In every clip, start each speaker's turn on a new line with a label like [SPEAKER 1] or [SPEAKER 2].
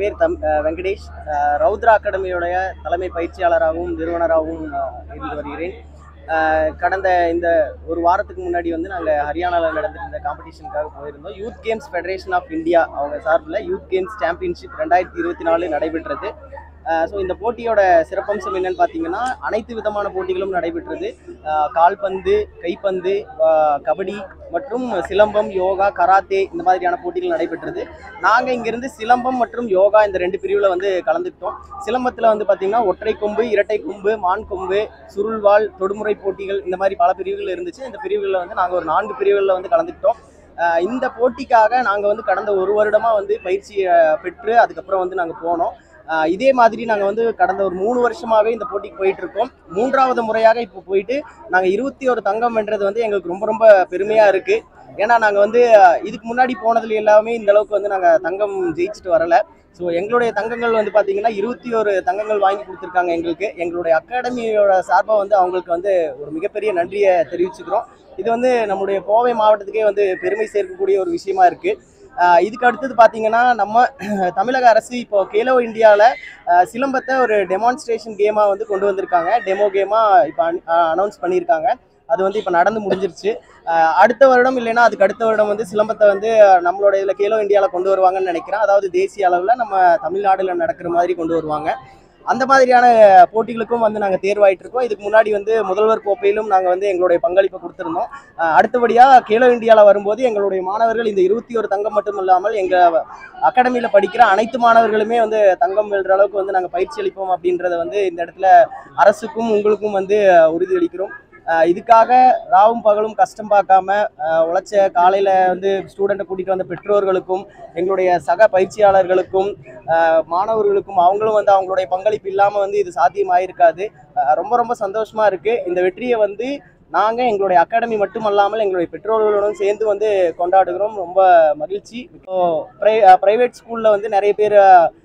[SPEAKER 1] பேர் தம் அஹ் வெங்கடேஷ் அஹ் ரௌத்ரா அகாடமியோடைய தலைமை பயிற்சியாளராகவும் நிறுவனராகவும் அஹ் இருந்து வருகிறேன் அஹ் கடந்த இந்த ஒரு வாரத்துக்கு முன்னாடி வந்து நாங்கள் ஹரியானாவில் நடந்துட்டு இருந்த காம்படிஷனுக்காக போயிருந்தோம் youth games federation of India அவங்க சார்பில் யூத் கேம்ஸ் சாம்பியன்ஷிப் ரெண்டாயிரத்தி இருபத்தி நாலு நடைபெற்றது ஸோ இந்த போட்டியோட சிறப்பம்சம் என்னன்னு பார்த்தீங்கன்னா அனைத்து விதமான போட்டிகளும் நடைபெற்றது அஹ் கால்பந்து கைப்பந்து அஹ் கபடி மற்றும் சிலம்பம் யோகா கராத்தே இந்த மாதிரியான போட்டிகள் நடைபெற்றது நாங்கள் இங்கேருந்து சிலம்பம் மற்றும் யோகா இந்த ரெண்டு பிரிவில் வந்து கலந்துக்கிட்டோம் சிலம்பத்தில் வந்து பார்த்திங்கன்னா ஒற்றை கொம்பு இரட்டை கொம்பு மான் கொம்பு சுருள்வாள் தொடுமுறை போட்டிகள் இந்த மாதிரி பல பிரிவுகள் இருந்துச்சு இந்த பிரிவுகளில் வந்து நாங்கள் ஒரு நான்கு பிரிவுகளில் வந்து கலந்துக்கிட்டோம் அஹ் இந்த போட்டிக்காக நாங்கள் வந்து கடந்த ஒரு வருடமாக வந்து பயிற்சி அஹ், பெற்று அதுக்கப்புறம் வந்து நாங்கள் போனோம் அஹ் இதே மாதிரி நாங்கள் வந்து கடந்த ஒரு மூணு வருஷமாகவே இந்த போட்டிக்கு போயிட்டு இருக்கோம் மூன்றாவது முறையாக இப்போ போயிட்டு நாங்கள் இருபத்தி ஒரு தங்கம் வென்றது வந்து எங்களுக்கு ரொம்ப ரொம்ப பெருமையாக இருக்குது ஏன்னா நாங்கள் வந்து அஹ், இதுக்கு முன்னாடி போனதுல எல்லாமே இந்த அளவுக்கு வந்து நாங்கள் தங்கம் ஜெயிச்சுட்டு வரல ஸோ எங்களுடைய தங்கங்கள் வந்து பார்த்தீங்கன்னா இருபத்தி ஒரு தங்கங்கள் வாங்கி கொடுத்துருக்காங்க எங்களுக்கு எங்களுடைய அகாடமியோட சார்பாக வந்து அவங்களுக்கு வந்து ஒரு மிகப்பெரிய நன்றியை தெரிவிச்சுக்கிறோம் இது வந்து நம்முடைய கோவை மாவட்டத்துக்கே வந்து பெருமை சேர்க்கக்கூடிய ஒரு விஷயமா இருக்குது இதுக்கு அடுத்தது பார்த்தீங்கன்னா நம்ம தமிழக அரசு இப்போ கேலோ இந்தியாவில் சிலம்பத்தை ஒரு டெமான்ஸ்ட்ரேஷன் கேமாக வந்து கொண்டு வந்திருக்காங்க டெமோ கேமாக இப்போ அனௌன்ஸ் பண்ணியிருக்காங்க அது வந்து இப்போ நடந்து முடிஞ்சிருச்சு அஹ் அடுத்த வருடம் இல்லைன்னா அதுக்கு அடுத்த வருடம் வந்து சிலம்பத்தை வந்து அஹ், நம்மளோட இதில் கேலோ இந்தியாவில் கொண்டு வருவாங்கன்னு நினைக்கிறேன் அதாவது தேசிய அளவில் நம்ம தமிழ்நாடுல நடக்கிற மாதிரி கொண்டு வருவாங்க அந்த மாதிரியான போட்டிகளுக்கும் வந்து நாங்கள் தேர்வாயிட்டு இருக்கோம் இதுக்கு முன்னாடி வந்து முதல்வர் கோப்பையிலும் நாங்கள் வந்து எங்களுடைய பங்களிப்பை கொடுத்துருந்தோம் அஹ் அடுத்தபடியாக கேலோ இந்தியாவில் வரும்போது எங்களுடைய மாணவர்கள் இந்த இருபத்தி ஒரு தங்கம் மட்டும் இல்லாமல் எங்கள் அகாடமியில் படிக்கிற அனைத்து மாணவர்களுமே வந்து தங்கம் வெல்ற அளவுக்கு வந்து நாங்கள் பயிற்சி அளிப்போம் அப்படின்றத வந்து இந்த இடத்துல அரசுக்கும் உங்களுக்கும் வந்து அஹ், உறுதியளிக்கிறோம் அஹ் இதுக்காக ராவும் பகலும் கஷ்டம் பார்க்காம அஹ், உழைச்ச காலையில் வந்து ஸ்டூடெண்ட்டை கூட்டிகிட்டு வந்த பெற்றோர்களுக்கும் எங்களுடைய சக பயிற்சியாளர்களுக்கும் அஹ், மாணவர்களுக்கும் அவங்களும் வந்து அவங்களுடைய பங்களிப்பு இல்லாமல் வந்து இது சாத்தியமாயிருக்காது அஹ், ரொம்ப ரொம்ப சந்தோஷமாக இருக்குது இந்த வெற்றியை வந்து நாங்கள் எங்களுடைய அகாடமி மட்டுமல்லாமல் எங்களுடைய பெற்றோர்களுடன் சேர்ந்து வந்து கொண்டாடுகிறோம் ரொம்ப மகிழ்ச்சி இப்போ ப்ரை ப்ரைவேட் ஸ்கூலில் வந்து நிறைய பேர்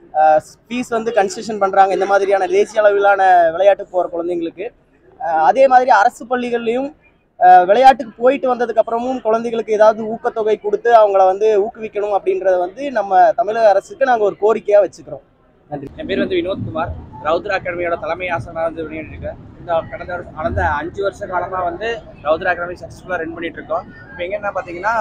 [SPEAKER 1] ஃபீஸ் வந்து கன்செஷன் பண்ணுறாங்க இந்த மாதிரியான தேசிய அளவிலான விளையாட்டுக்கு போகிற குழந்தைங்களுக்கு அஹ் அதே மாதிரி அரசு பள்ளிகள்லையும் அஹ் விளையாட்டுக்கு போயிட்டு வந்ததுக்கு அப்புறமும் குழந்தைகளுக்கு ஏதாவது ஊக்கத்தொகை கொடுத்து அவங்கள வந்து ஊக்குவிக்கணும் அப்படின்றத வந்து நம்ம தமிழக அரசுக்கு நாங்கள் ஒரு கோரிக்கையாக வச்சுக்கிறோம்
[SPEAKER 2] என் பேர் வந்து வினோத்குமார் ரவுத்ரா அகாடமியோட தலைமை ஆசனாக வந்து பண்ணிட்டு இருக்கேன் இந்த கடந்த வருஷம் கடந்த அஞ்சு வருஷ காலமாக வந்து ரவுத்ரா அகாடமி சக்ஸஸ்ஃபுல்லாக ரன் பண்ணிட்டு இருக்கோம் இப்போ எங்க என்ன பார்த்தீங்கன்னா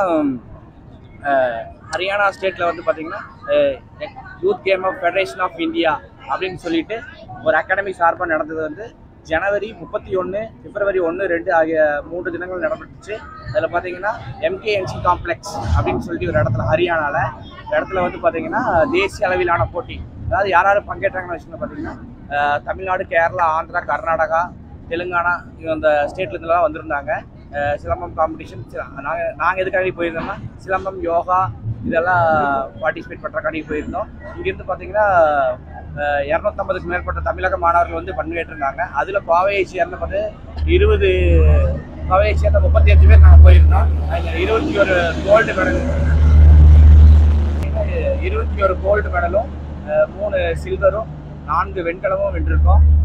[SPEAKER 2] அஹ், ஹரியானா ஸ்டேட்டில் வந்து பார்த்தீங்கன்னா youth game of federation of India அப்படின்னு சொல்லிட்டு ஒரு அகாடமி சார்பாக நடந்தது வந்து ஜனவரி முப்பத்தி ஒன்று பிப்ரவரி ஒன்று ரெண்டு ஆகிய மூன்று தினங்கள் நடைபெற்றுச்சு அதில் பார்த்தீங்கன்னா எம்கேஎன்சி காம்ப்ளெக்ஸ் அப்படின்னு சொல்லிட்டு ஒரு இடத்துல ஹரியானாவில் இந்த இடத்துல வந்து பார்த்தீங்கன்னா தேசிய அளவிலான போட்டி அதாவது யார் யார் பங்கேற்றாங்கன்னு வச்சுக்கோங்க பார்த்தீங்கன்னா அஹ், தமிழ்நாடு கேரளா ஆந்திரா கர்நாடகா தெலுங்கானா இது அந்த ஸ்டேட்லேருந்துலாம் வந்திருந்தாங்க அஹ், சிலம்பம் காம்படிஷன் நாங்கள் நாங்கள் எதுக்காக போயிருந்தோம்னா சிலம்பம் யோகா இதெல்லாம் பார்ட்டிசிபேட் பண்ணுறக்காண்டி போயிருந்தோம் இங்கேருந்து பார்த்தீங்கன்னா அஹ், இரநூத்தம்பதுக்கு மேற்பட்ட தமிழக மாணவர்கள் வந்து பங்கேற்றிருந்தாங்க அதில் கோவையை சேர்ந்த பார்த்து இருபது கோவையை சேர்ந்த முப்பத்தி அஞ்சு பேர் நாங்கள் போயிருந்தோம் அதில் இருபத்தி ஒரு கோல்டு மெடல் இருபத்தி ஒரு கோல்டு மெடலும் அஹ், மூணு சில்வரும் நான்கு வெண்கலமும் வென்றிருக்கோம்